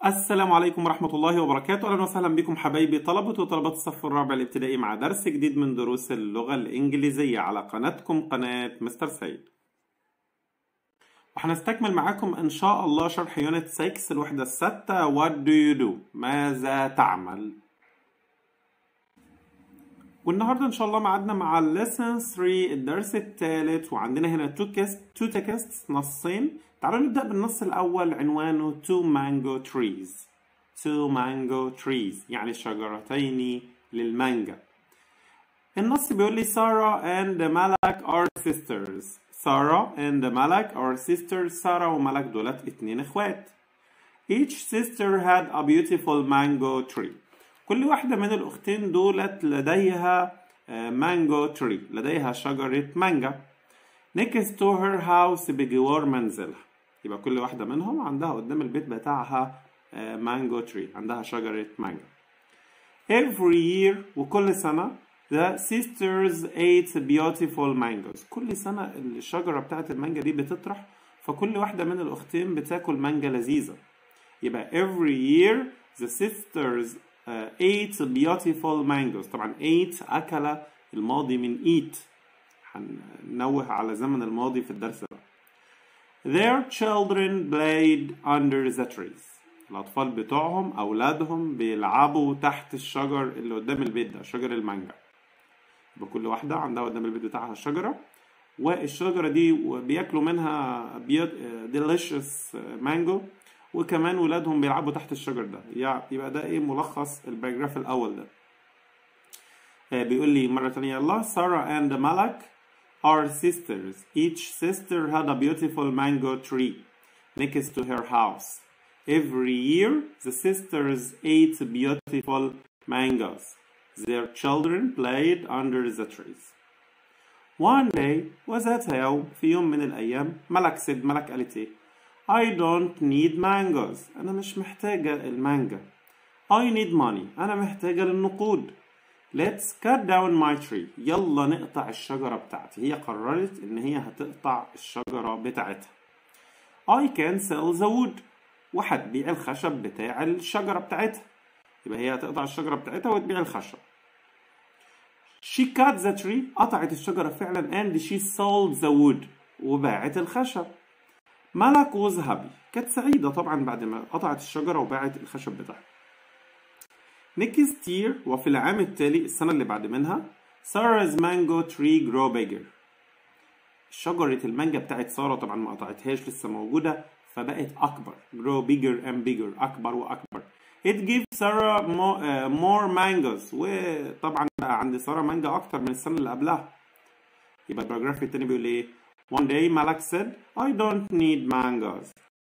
السلام عليكم ورحمة الله وبركاته أهلا وسهلا بكم حبايبي طلبة وطلبات الصف الرابع الابتدائي مع درس جديد من دروس اللغة الإنجليزية على قناتكم قناة مستر سيد وهنستكمل معاكم إن شاء الله شرح يونت 6 الوحدة الستة What do you do؟ ماذا تعمل؟ والنهارده ان شاء الله معادنا مع lesson 3 الدرس الثالث وعندنا هنا تو كيست تو تكست نصين تعالوا نبدا بالنص الاول عنوانه two mango trees two mango trees يعني شجرتين للمانجا النص بيقول لي سارة and ملك are sisters سارة and ملك are sisters سارة وملك دولت اتنين اخوات each sister had a beautiful mango tree كل واحدة من الأختين دولت لديها مانجو تري لديها شجرة مانجا next to her house بجوار منزلها يبقى كل واحدة منهم عندها قدام البيت بتاعها مانجو تري عندها شجرة مانجا every year وكل سنة the sisters ate beautiful mangoes كل سنة الشجرة بتاعت المانجا دي بتطرح فكل واحدة من الأختين بتاكل مانجا لذيذة يبقى every year the sisters uh, ate beautiful mangoes طبعا ate أكل الماضي من eat هننوه على زمن الماضي في الدرس ده Their children played under the trees الأطفال بتوعهم أولادهم بيلعبوا تحت الشجر اللي قدام البيت ده شجر المانجا يبقى كل واحدة عندها قدام البيت بتاعها شجرة والشجرة دي بياكلوا منها delicious مانجو وكمان ولادهم بيلعبوا تحت الشجر ده يبقى ده ايه ملخص الباراجراف الاول ده بيقول لي مرة تانية يلا سارة and ملك are sisters each sister had a beautiful mango tree next to her house every year the sisters ate beautiful mangoes their children played under the trees one day وذات يوم في يوم من الأيام ملك سيد ملك قالت ايه I don't need mangoes أنا مش محتاجة المانجا I need money أنا محتاجة للنقود Let's cut down my tree يلا نقطع الشجرة بتاعتي هي قررت إن هي هتقطع الشجرة بتاعتها I can sell the wood وهتبيع الخشب بتاع الشجرة بتاعتها يبقى هي هتقطع الشجرة بتاعتها وتبيع الخشب She cut the tree قطعت الشجرة فعلا and she sold the wood وباعت الخشب ملك was happy كانت سعيدة طبعا بعد ما قطعت الشجرة وباعت الخشب بتاعها next year وفي العام التالي السنة اللي بعد منها Sarah's mango tree grow bigger شجرة المانجا بتاعت سارة طبعا ما قطعتهاش لسه موجودة فبقت أكبر grow bigger and bigger أكبر وأكبر it gives Sarah more, uh, more mangoes وطبعا بقى عند سارة مانجا أكتر من السنة اللي قبلها يبقى الباراجراف التاني بيقول إيه One day Malak said, I don't need mangoes.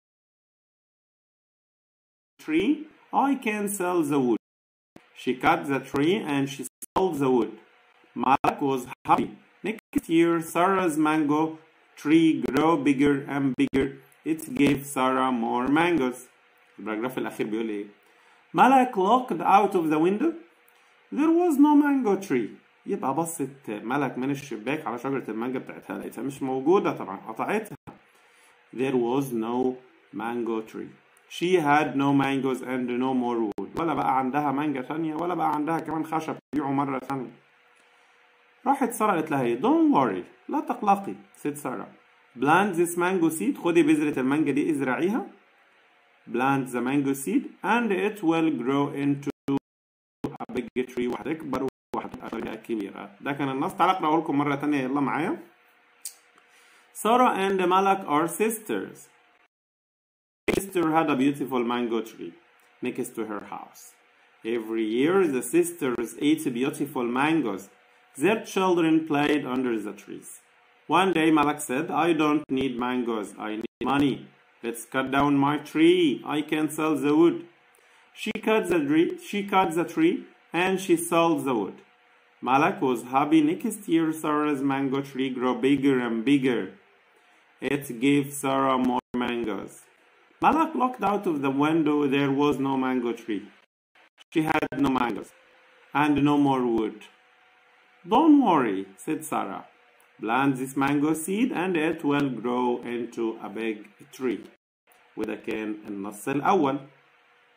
Tree, I can sell the wood. She cut the tree and she sold the wood. Malak was happy. Next year, Sarah's mango tree grew bigger and bigger. It gave Sarah more mangoes. البراجراف الأخير بيقول إيه؟ Malak looked out of the window. There was no mango tree. يبقى بصت ملك من الشباك على شجرة المانجا بتاعتها لقيتها مش موجودة طبعا قطعتها There was no mango tree She had no mangoes and no more wood ولا بقى عندها مانجا تانية ولا بقى عندها كمان خشب تبيعه مرة تانية راحت سارة قالت لها Don't worry لا تقلقي said سارة Plant this mango seed خدي بذرة المانجا دي ازرعيها Plant the mango seed and it will grow into a big tree وهتكبر وهتبقى شجرة كبيرة ده كان النص تعالى اقراه لكم مرة تانية يلا معايا Sarah and Malak are sisters sister had a beautiful mango tree next to her house every year the sisters ate beautiful mangoes their children played under the trees one day Malak said I don't need mangoes I need money let's cut down my tree I can sell the wood she cut the tree she cut the tree and she sold the wood. Malak was happy next year Sarah's mango tree grew bigger and bigger. It gave Sarah more mangoes. Malak looked out of the window. There was no mango tree. She had no mangoes and no more wood. Don't worry, said Sarah. Plant this mango seed and it will grow into a big tree. وده كان النص الأول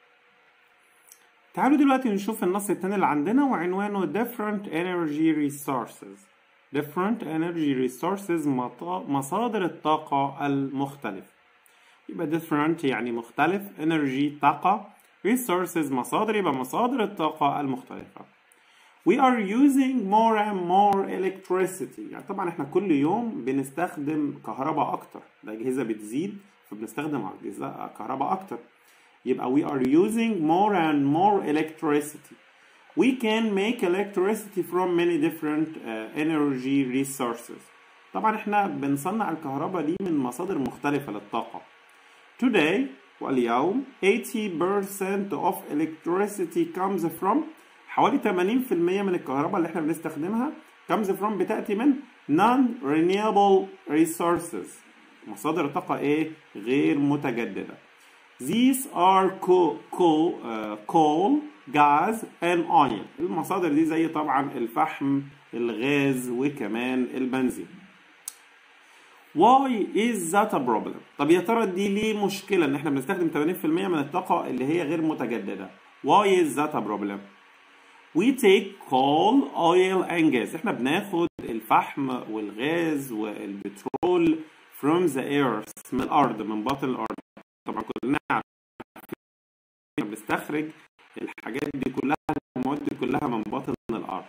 تعالوا دلوقتي نشوف النص التاني اللي عندنا وعنوانه different energy resources different energy resources مصادر الطاقة المختلفة يبقى different يعني مختلف energy طاقة resources مصادر يبقى مصادر الطاقة المختلفة We are using more and more electricity يعني طبعا احنا كل يوم بنستخدم كهرباء اكتر الاجهزة بتزيد فبنستخدم أجهزة كهرباء اكتر يبقى we are using more and more electricity we can make electricity from many different uh, energy resources طبعا احنا بنصنع الكهرباء دي من مصادر مختلفة للطاقة today واليوم 80% of electricity comes from حوالي 80% من الكهرباء اللي احنا بنستخدمها comes from بتأتي من non-renewable resources مصادر طاقة ايه غير متجددة These are coal, coal, uh, coal, gas and oil المصادر دي زي طبعا الفحم الغاز وكمان البنزين Why is that a problem؟ طب يا ترى دي ليه مشكلة إن إحنا بنستخدم 80% من الطاقة اللي هي غير متجددة؟ Why is that a problem؟ We take coal, oil and gas إحنا بناخد الفحم والغاز والبترول from the earth من الأرض من باطن الأرض طبعا كلنا عارفين بنستخرج الحاجات دي كلها المواد دي كلها من باطن الأرض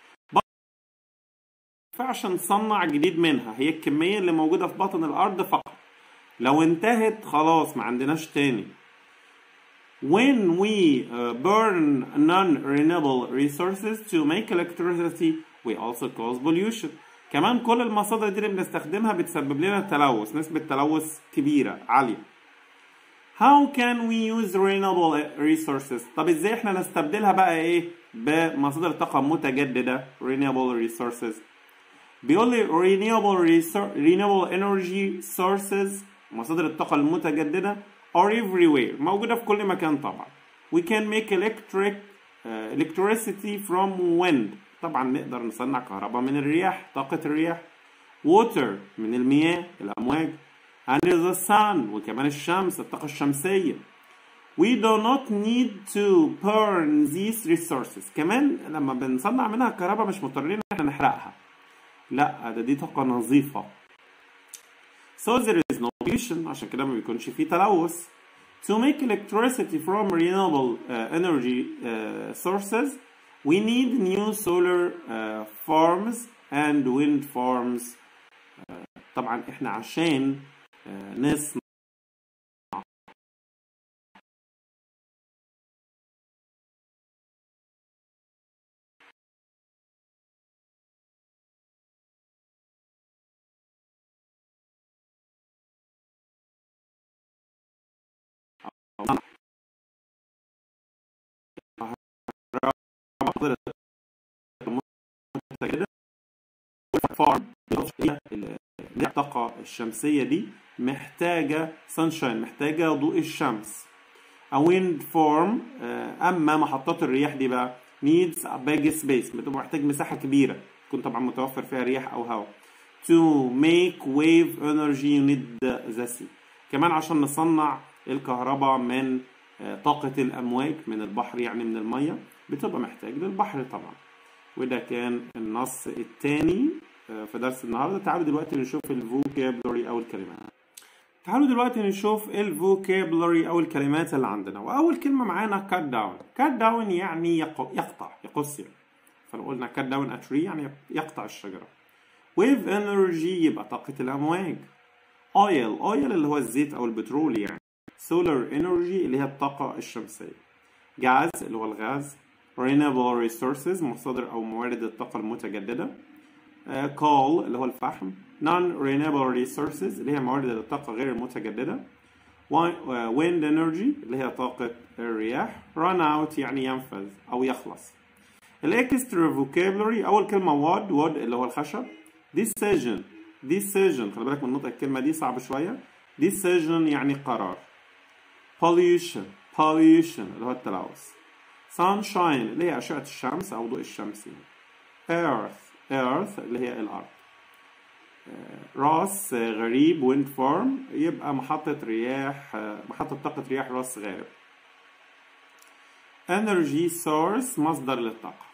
ينفعش نصنع جديد منها هي الكمية اللي موجودة في باطن الأرض فقط لو انتهت خلاص ما عندناش تاني when we uh, burn non-renewable resources to make electricity we also cause pollution كمان كل المصادر دي اللي بنستخدمها بتسبب لنا تلوث نسبة تلوث كبيرة عالية How can we use renewable resources طب ازاي احنا نستبدلها بقى ايه بمصادر طاقة متجددة renewable resources بيقول لي renewable, renewable energy sources مصادر الطاقة المتجددة are everywhere موجودة في كل مكان طبعا we can make electric uh, electricity from wind طبعا نقدر نصنع كهرباء من الرياح طاقة الرياح water من المياه الأمواج and the sun وكمان الشمس الطاقة الشمسية we do not need to burn these resources كمان لما بنصنع منها الكهرباء مش مضطرين ان احنا نحرقها لا ده دي طاقة نظيفة so there is no pollution عشان كده ما بيكونش فيه تلوث to make electricity from renewable uh, energy uh, sources we need new solar uh, farms and wind farms uh, طبعا احنا عشان uh, نصنع فارم الطاقة الشمسية دي محتاجة سانشاين محتاجة ضوء الشمس A wind farm أما محطات الرياح دي بقى needs a big space بتبقى محتاج مساحة كبيرة تكون طبعا متوفر فيها رياح أو هواء to make wave energy you need the sea كمان عشان نصنع الكهرباء من طاقة الأمواج من البحر يعني من المية بتبقى محتاج للبحر طبعا وده كان النص الثاني في درس النهارده تعالوا دلوقتي نشوف الفوكابلري او الكلمات تعالوا دلوقتي نشوف الفوكابلري او الكلمات اللي عندنا واول كلمه معانا كات داون كات داون يعني يقطع يقص يعني فلو قلنا كات داون ا تري يعني يقطع الشجره ويف انرجي يبقى طاقه الامواج اويل اويل اللي هو الزيت او البترول يعني سولار انرجي اللي هي الطاقه الشمسيه جاز اللي هو الغاز renewable resources مصادر أو موارد الطاقة المتجددة uh, coal اللي هو الفحم non-renewable resources اللي هي موارد الطاقة غير المتجددة wind energy اللي هي طاقة الرياح run out يعني ينفذ أو يخلص الاكسترا vocabulary أول كلمة wood wood اللي هو الخشب decision decision خلي بالك من نطق الكلمة دي صعب شوية decision يعني قرار pollution pollution اللي هو التلوث sunshine اللي هي أشعة الشمس أو ضوء الشمس earth earth اللي هي الأرض راس غريب wind farm يبقى محطة رياح محطة طاقة رياح راس غارب energy source مصدر للطاقة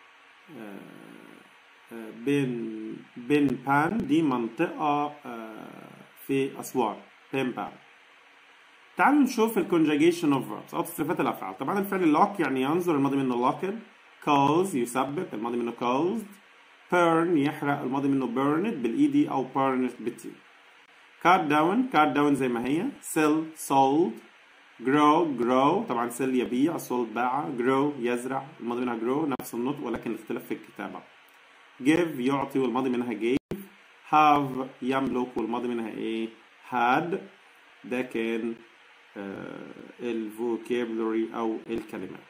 بين بين بان دي منطقة في أسوان بين بان تعالوا نشوف الكونجاجيشن اوف verbs أو تصريفات الأفعال طبعا الفعل lock يعني ينظر الماضي منه locked cause يثبت الماضي منه caused burn يحرق الماضي منه burned بالاي دي أو burned بالتي cut down cut down زي ما هي sell sold grow grow طبعا sell يبيع sold باع grow يزرع الماضي منها grow نفس النطق ولكن الاختلاف في الكتابة give يعطي والماضي منها gave have يملك والماضي منها ايه had ده كان الفوكابلري او الكلمات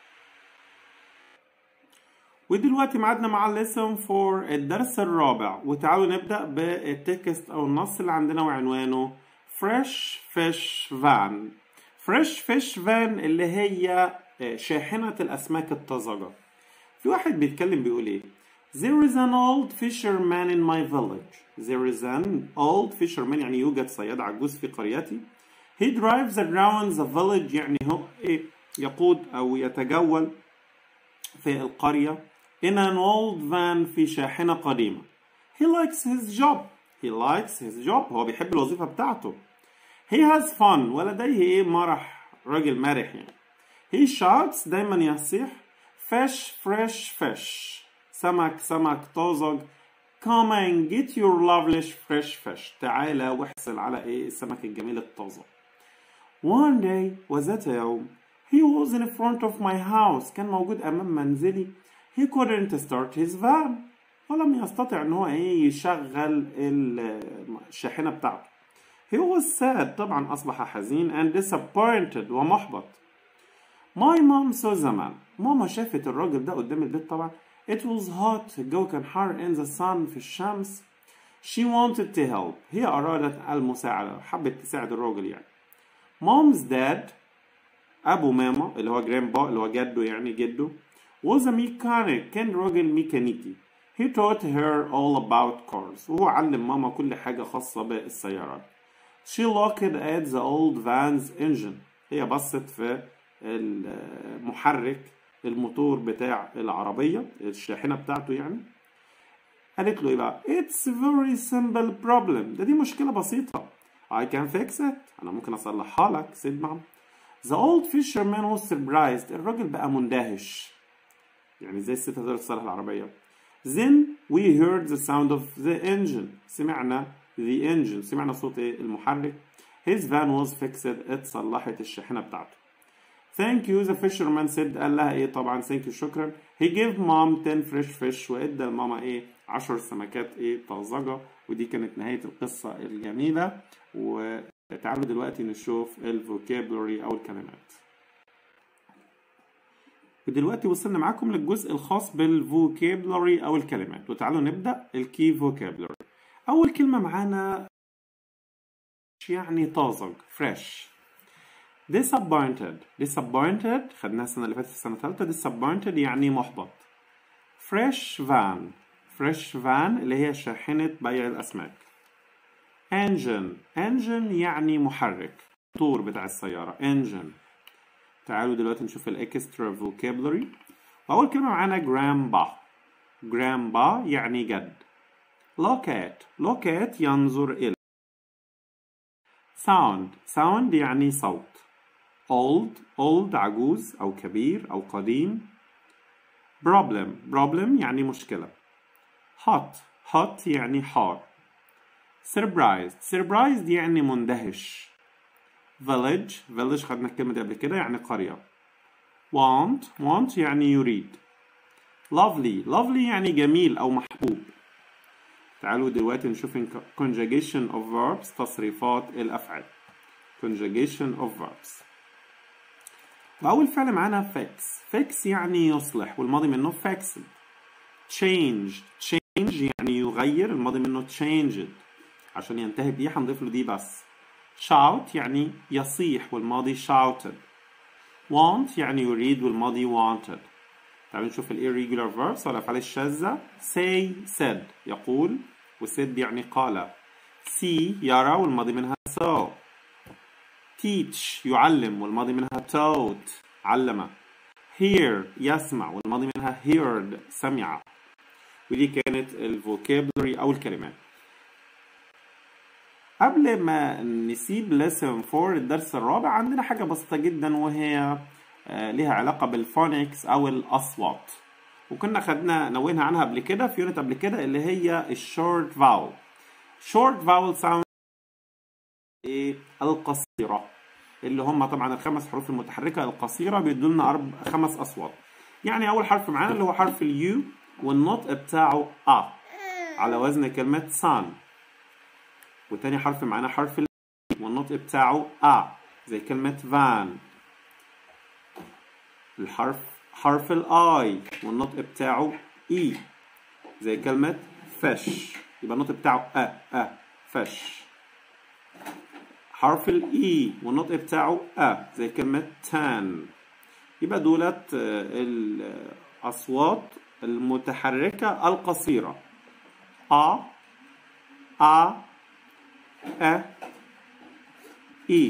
ودلوقتي معادنا مع الليسن فور الدرس الرابع وتعالوا نبدأ بالتكست أو النص اللي عندنا وعنوانه Fresh Fish Van Fresh Fish Van اللي هي شاحنة الأسماك الطازجة في واحد بيتكلم بيقول إيه There is an old fisherman in my village There is an old fisherman يعني يوجد صياد عجوز في قريتي He drives around the village يعني هو إيه يقود أو يتجول في القرية in an old van في شاحنة قديمة. He likes his job. He likes his job. هو بيحب الوظيفة بتاعته. He has fun ولديه إيه مرح راجل مرح يعني. He shouts دايما يصيح fish fresh fish سمك سمك طازج come and get your lovely fresh fish تعالى واحصل على إيه السمك الجميل الطازج. One day وذات يوم He was in front of my house كان موجود أمام منزلي He couldn't start his van ولم يستطع إن هو إيه يشغل الشاحنة بتاعته He was sad طبعا أصبح حزين and disappointed ومحبط My mom saw the man ماما شافت الراجل ده قدام البيت طبعا It was hot الجو كان حار in the sun في الشمس She wanted to help هي أرادت المساعدة حبت تساعد الراجل يعني Mom's dad أبو ماما اللي هو جرامبا اللي هو جده يعني جده was a mechanic كان راجل ميكانيكي he taught her all about cars وهو علم ماما كل حاجة خاصة بالسيارات she looked at the old van's engine هي بصت في المحرك الموتور بتاع العربية الشاحنة بتاعته يعني قالت له ايه بقى it's very simple problem ده دي مشكلة بسيطة I can fix it أنا ممكن أصلحها لك said mom The old fisherman was surprised الراجل بقى مندهش يعني ازاي الست تقدر تصلح العربية Then we heard the sound of the engine سمعنا the engine سمعنا صوت ايه المحرك His van was fixed اتصلحت الشاحنة بتاعته Thank you the fisherman said قال لها ايه طبعا thank you شكرا He gave mom 10 fresh fish وادى لماما ايه 10 سمكات ايه طازجة ودي كانت نهاية القصة الجميلة وتعالوا دلوقتي نشوف الفوكابلري او الكلمات ودلوقتي وصلنا معاكم للجزء الخاص بالفوكابلري او الكلمات وتعالوا نبدا الكي فوكابلري اول كلمه معانا يعني طازج فريش disappointed disappointed خدناها السنه اللي فاتت في السنه الثالثه disappointed يعني محبط fresh van fresh van اللي هي شاحنه بيع الاسماك engine engine يعني محرك موتور بتاع السياره engine تعالوا دلوقتي نشوف الاكسترا فوكابلري اول كلمه معانا جرامبا جرامبا يعني جد لوكات لوكات ينظر الى ساوند ساوند يعني صوت old old عجوز او كبير او قديم problem problem يعني مشكله hot hot يعني حار surprised surprised يعني مندهش village village خدنا الكلمة دي قبل كده يعني قرية want want يعني يريد lovely lovely يعني جميل أو محبوب تعالوا دلوقتي نشوف conjugation of verbs تصريفات الأفعال conjugation of verbs وأول فعل معانا fix fix يعني يصلح والماضي منه fixed change change يعني يغير الماضي منه changed عشان ينتهي بإيه هنضيف له دي بس shout يعني يصيح والماضي shouted want يعني يريد والماضي wanted تعالوا نشوف ال irregular verbs والأفعال الشاذة say said يقول و said يعني قال see يرى والماضي منها saw teach يعلم والماضي منها taught علم hear يسمع والماضي منها heard سمع ودي كانت الفوكابلري أو الكلمات قبل ما نسيب lesson 4 الدرس الرابع عندنا حاجة بسيطة جدا وهي ليها علاقة بالفونكس أو الأصوات وكنا خدنا نوينا عنها قبل كده في يونت قبل كده اللي هي الشورت فاول شورت فاول ساوند ايه القصيرة اللي هم طبعا الخمس حروف المتحركة القصيرة بيدوا لنا أرب... خمس أصوات يعني أول حرف معانا اللي هو حرف اليو والنطق بتاعه أ على وزن كلمة سان وتاني حرف معانا حرف ال والنطق بتاعه أ زي كلمة فان الحرف حرف الاي والنطق بتاعه اي زي كلمة فش يبقى النطق بتاعه أ أ فش حرف الاي والنطق بتاعه أ زي كلمة تان يبقى دولت الأصوات المتحركة القصيرة أ أ أ إي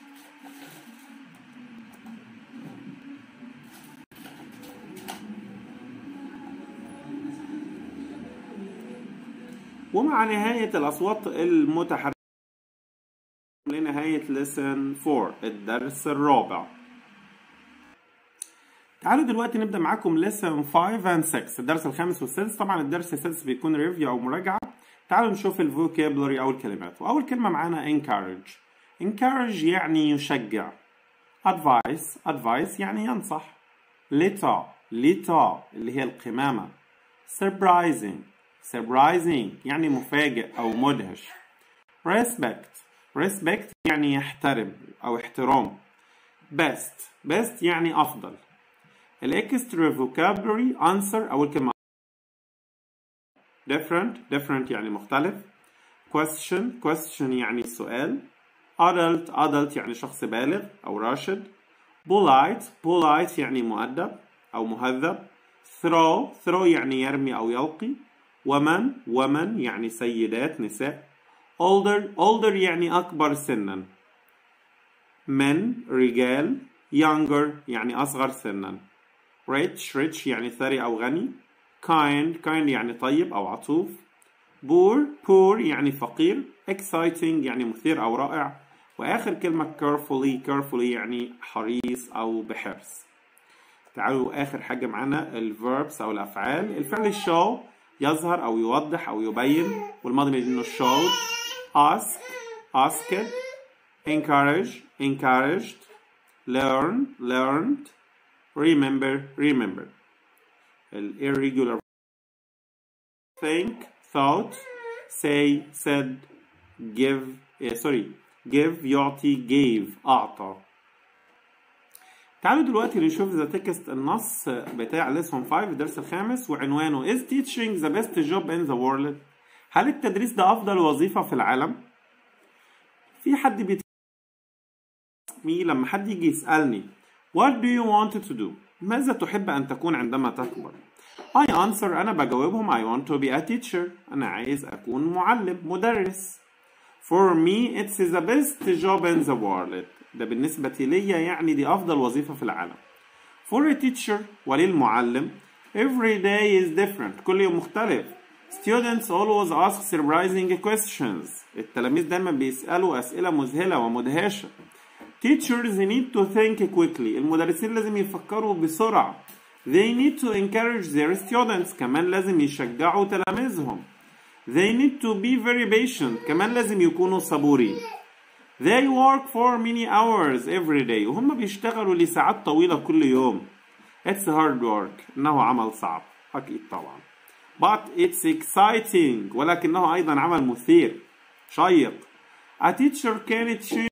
ومع نهاية الأصوات المتحركة لنهاية lesson 4 الدرس الرابع تعالوا دلوقتي نبدأ معاكم lesson 5 and 6 الدرس الخامس والسادس طبعا الدرس السادس بيكون ريفيو أو مراجعة تعالوا نشوف الفوكابلري أو الكلمات وأول كلمة معانا encourage encourage يعني يشجع advice advice يعني ينصح لتا لتا اللي هي القمامة surprising surprising يعني مفاجئ أو مدهش respect respect يعني يحترم أو احترام best best يعني أفضل الإكسترا vocabulary answer أول كلمة different different يعني مختلف question question يعني سؤال adult adult يعني شخص بالغ أو راشد polite polite يعني مؤدب أو مهذب throw throw يعني يرمي أو يلقي woman woman يعني سيدات نساء older older يعني أكبر سنا men رجال younger يعني أصغر سنا rich rich يعني ثري أو غني kind kind يعني طيب أو عطوف poor poor يعني فقير exciting يعني مثير أو رائع وآخر كلمة carefully carefully يعني حريص أو بحرص تعالوا آخر حاجة معانا الverbs أو الأفعال الفعل show يظهر أو يوضح أو يبين والماضي منه showed ask asked encourage encouraged learn learned remember remember irregular think thought say said give yeah, sorry give يعطي gave أعطى تعالوا دلوقتي نشوف ذا تكست النص بتاع ليسون 5 الدرس الخامس وعنوانه is teaching the best job in the world هل التدريس ده أفضل وظيفة في العالم؟ في حد بيت مي لما حد يجي يسألني What do you want to do؟ ماذا تحب أن تكون عندما تكبر؟ I answer أنا بجاوبهم I want to be a teacher أنا عايز أكون معلم مدرس For me it's the best job in the world ده بالنسبة ليا يعني دي أفضل وظيفة في العالم For a teacher وللمعلم Every day is different كل يوم مختلف Students always ask surprising questions التلاميذ دايما بيسألوا أسئلة مذهلة ومدهشة Teachers need to think quickly المدرسين لازم يفكروا بسرعة They need to encourage their students كمان لازم يشجعوا تلاميذهم They need to be very patient كمان لازم يكونوا صبورين They work for many hours every day وهم بيشتغلوا لساعات طويلة كل يوم It's hard work إنه عمل صعب أكيد طبعا But it's exciting ولكنه أيضا عمل مثير شيق A teacher can change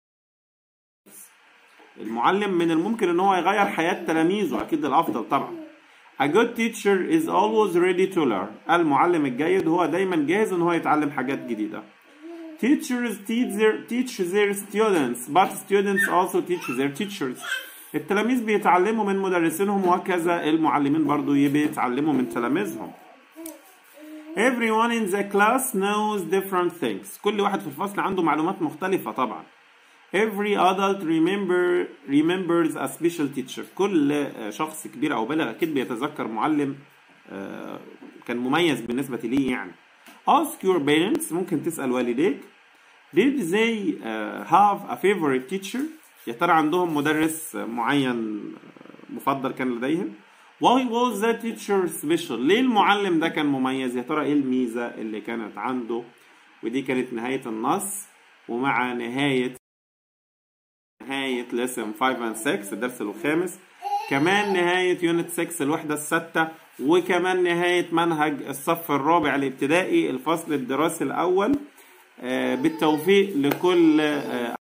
المعلم من الممكن ان هو يغير حياة تلاميذه اكيد الافضل طبعا A good teacher is always ready to learn المعلم الجيد هو دايما جاهز ان هو يتعلم حاجات جديدة Teachers teach their, teach their students but students also teach their teachers التلاميذ بيتعلموا من مدرسينهم وكذا المعلمين برضو بيتعلموا من تلاميذهم Everyone in the class knows different things كل واحد في الفصل عنده معلومات مختلفة طبعا every adult remember remembers a special teacher كل شخص كبير او بالغ اكيد بيتذكر معلم كان مميز بالنسبه ليه يعني ask your parents ممكن تسال والديك did they have a favorite teacher يا ترى عندهم مدرس معين مفضل كان لديهم why was that teacher special ليه المعلم ده كان مميز يا ترى ايه الميزه اللي كانت عنده ودي كانت نهايه النص ومع نهايه نهاية lesson 5 and 6 الدرس الخامس كمان نهاية يونت 6 الوحدة الستة وكمان نهاية منهج الصف الرابع الابتدائي الفصل الدراسي الأول بالتوفيق لكل